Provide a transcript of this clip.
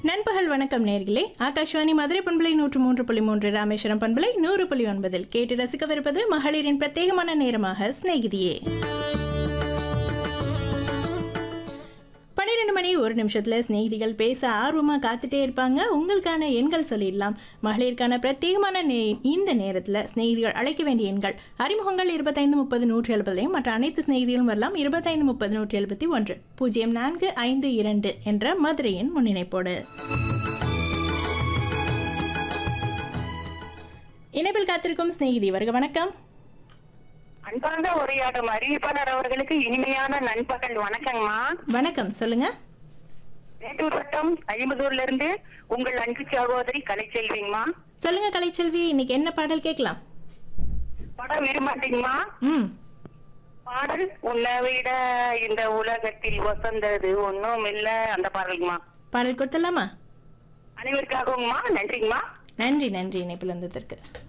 நண்பகல் வணக்கம் நேர்களே ஆகாஷ்வாணி மதுரை பண்பலை நூற்று மூன்று புள்ளி மூன்று ராமேஸ்வரம் பண்பலை நூறு புள்ளி ஒன்பதில் கேட்டு ரசிக்கவிருப்பது மகளிரின் பிரத்யேகமான நேரமாக சிநேகிதியே பன்னிரெண்டு மணி ஒரு நிமிஷத்தில் சிநேகிதிகள் பேச ஆர்வமாக காத்துட்டே இருப்பாங்க உங்களுக்கான எண்கள் சொல்லிடலாம் மகளிருக்கான பிரத்யேகமான நே இந்த நேரத்தில் சிநேகிதிகள் அழைக்க வேண்டிய எண்கள் அறிமுகங்கள் இருபத்தைந்து முப்பது நூற்றி எழுபதையும் மற்ற அனைத்து சிநேகிதிகளும் வரலாம் இருபத்தைந்து முப்பது நூற்றி எழுபத்தி ஒன்று பூஜ்ஜியம் நான்கு ஐந்து இரண்டு என்ற மதுரையின் முன்னிணைப்போடு இணைப்பில் காத்திருக்கும் சிநேகிதி வருக வணக்கம் அன்பார்ந்த உரையாடும் அறிவிப்பாளர் அவர்களுக்கு இனிமையான நண்பகல் வணக்கங்கம்மா வணக்கம் சொல்லுங்க மேட்டூர் வட்டம் ஐம்பதூர்ல இருந்து உங்கள் அன்பு சகோதரி கலைச்செல்விங்கம்மா சொல்லுங்க கலைச்செல்வி இன்னைக்கு என்ன பாடல் கேட்கலாம் படம் விரும்பாட்டீங்கம்மா ம் பாடல் உன்னை விட இந்த உலகத்தில் வசந்தது ஒண்ணும் இல்ல அந்த பாடலுங்கம்மா பாடல் கொடுத்துடலாமா அனைவருக்காகவும்மா நன்றிங்கம்மா நன்றி நன்றி இணைப்பில் வந்ததற்கு